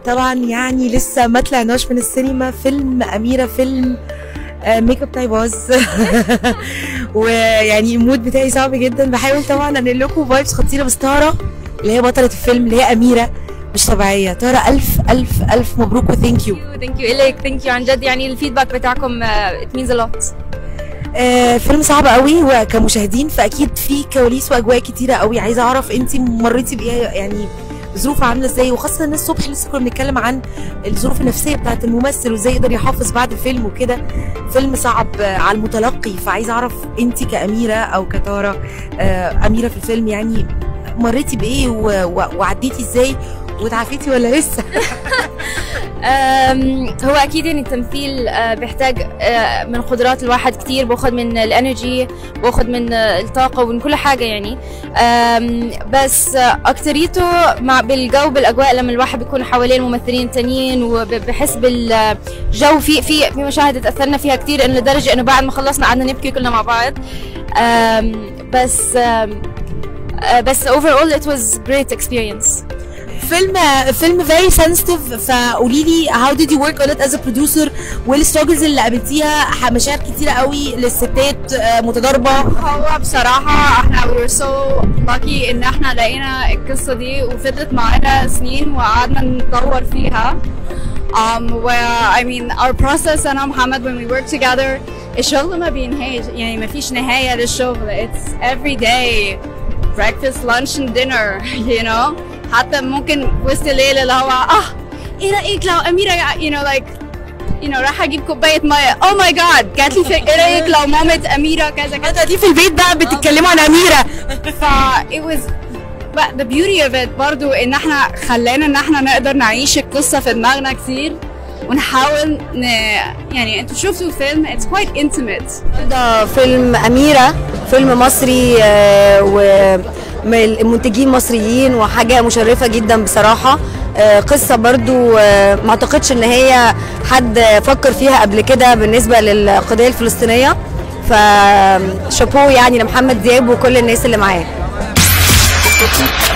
طبعا يعني لسه ما طلعناش من السينما فيلم اميره فيلم آه، ميك اب بتاعي باظ ويعني المود بتاعي صعب جدا بحاول طبعا انقل لكم فايبس خطيره بس تارا اللي هي بطله الفيلم اللي هي اميره مش طبيعيه تارا الف الف الف مبروك وثانك يو ثانك يو الك ثانك يو عن جد يعني الفيدباك بتاعكم ات مينز ا لوت آه، فيلم صعب قوي وكمشاهدين فاكيد في كواليس واجواء كتيره قوي عايزه اعرف انت مريتي بايه يعني ظروف عامله ازاي وخاصه ان الصبح لسه كنا بنتكلم عن الظروف النفسيه بتاعت الممثل وازاي يقدر يحافظ بعد الفيلم وكده فيلم صعب آه، على المتلقي فعايزه اعرف انت كاميره او كتاره آه، اميره في الفيلم يعني مريتي بايه و- و- وعديتي ازاي وتعافيتي ولا لسه أم، هو اكيد يعني التمثيل آه، بيحتاج آه، من قدرات الواحد كتير باخد من الانرجي باخد من آه، الطاقه ومن كل حاجه يعني أم، بس آه، اكتريته مع بالجو بالاجواء لما الواحد بيكون حواليه الممثلين التانيين وبحس بالجو في في في مشاهد تاثرنا فيها كتير انه لدرجه انه بعد ما خلصنا قعدنا نبكي كلنا مع بعض أم، بس أم، آه، بس overall it was great experience فيلم فيلم فيري سنسيتيف فقولي لي هاو ديد يو ورك اون ات از ا بروديوسر والستراجلز اللي قابلتيها ح- مشاعر كتيره قوي للستات آه، متضاربه هو بصراحة احنا we were so lucky ان احنا لقينا القصة دي وفضلت معانا سنين وقعدنا ندور فيها um, where I mean our process انا ومحمد when we work together الشغل ما بينهاش يعني ما فيش نهاية للشغل it's every day breakfast lunch and dinner you know حتى ممكن وسط الليل اللي هو اه ايه رأيك لو أميرة you know like you know راح اجيب كوبايه ميه oh my god جات لي فكره ايه رايك لو مامة اميره كذا كذا ده دي في البيت بقى بتتكلموا عن اميره ف it was but the beauty of it برضو ان احنا خلانا ان احنا نقدر نعيش القصه في دماغنا كتير ونحاول ن... يعني انتوا شفتوا الفيلم it's quite intimate ده فيلم أميرة فيلم مصري آه، ومنتجين مصريين وحاجة مشرفة جدا بصراحة آه، قصة برضو آه، ما اعتقدش ان هي حد فكر فيها قبل كده بالنسبة للقضية الفلسطينية فشابوه يعني لمحمد دياب وكل الناس اللي معاه